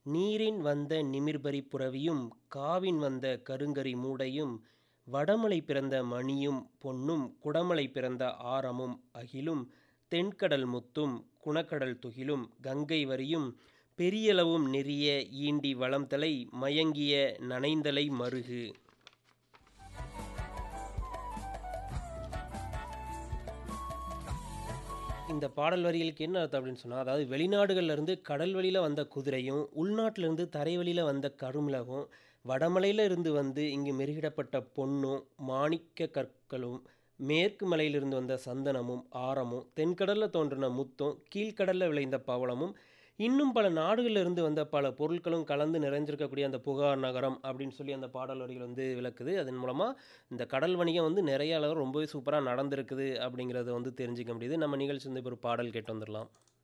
நீரின் வந்த நிமிர்பரி புரவியும் காவின் வந்த கருங்கரி மூடையும் வடமலை பிறந்த மணியும் பொன்னும் குடமலை பிறந்த ஆரமும் அகிலும் தென்கடல் முத்தும் குணக்கடல் துகிலும் கங்கை வரியும் பெரியளவும் நெறிய ஈண்டி வளம்தலை மயங்கிய நனைந்தலை மருகு இந்த பாடல் வரிகளுக்கு என்ன அர்த்தம் அப்படின்னு சொன்னால் அதாவது வெளிநாடுகள்ல இருந்து கடல் வழியில் வந்த குதிரையும் உள்நாட்டிலிருந்து தரை வழியில் வந்த கருமிளகும் வடமலையில இருந்து வந்து இங்கு மெருகிடப்பட்ட பொன்னும் மாணிக்க கற்களும் மேற்கு மலையிலிருந்து வந்த சந்தனமும் ஆரமும் தென்கடலில் தோன்றின முத்தும் கீழ்கடலில் விளைந்த பவளமும் இன்னும் பல நாடுகளில் இருந்து வந்த பல பொருட்களும் கலந்து நிறைஞ்சிருக்கக்கூடிய அந்த புகார் நகரம் அப்படின்னு சொல்லி அந்த பாடல் வரிகள் வந்து விளக்குது அதன் மூலமாக இந்த கடல் வணிகம் வந்து நிறைய அளவு ரொம்பவே சூப்பராக நடந்திருக்குது அப்படிங்கிறத வந்து தெரிஞ்சுக்க முடியுது நம்ம நிகழ்ச்சி வந்து இப்போ ஒரு பாடல் கேட்டு வந்துடலாம்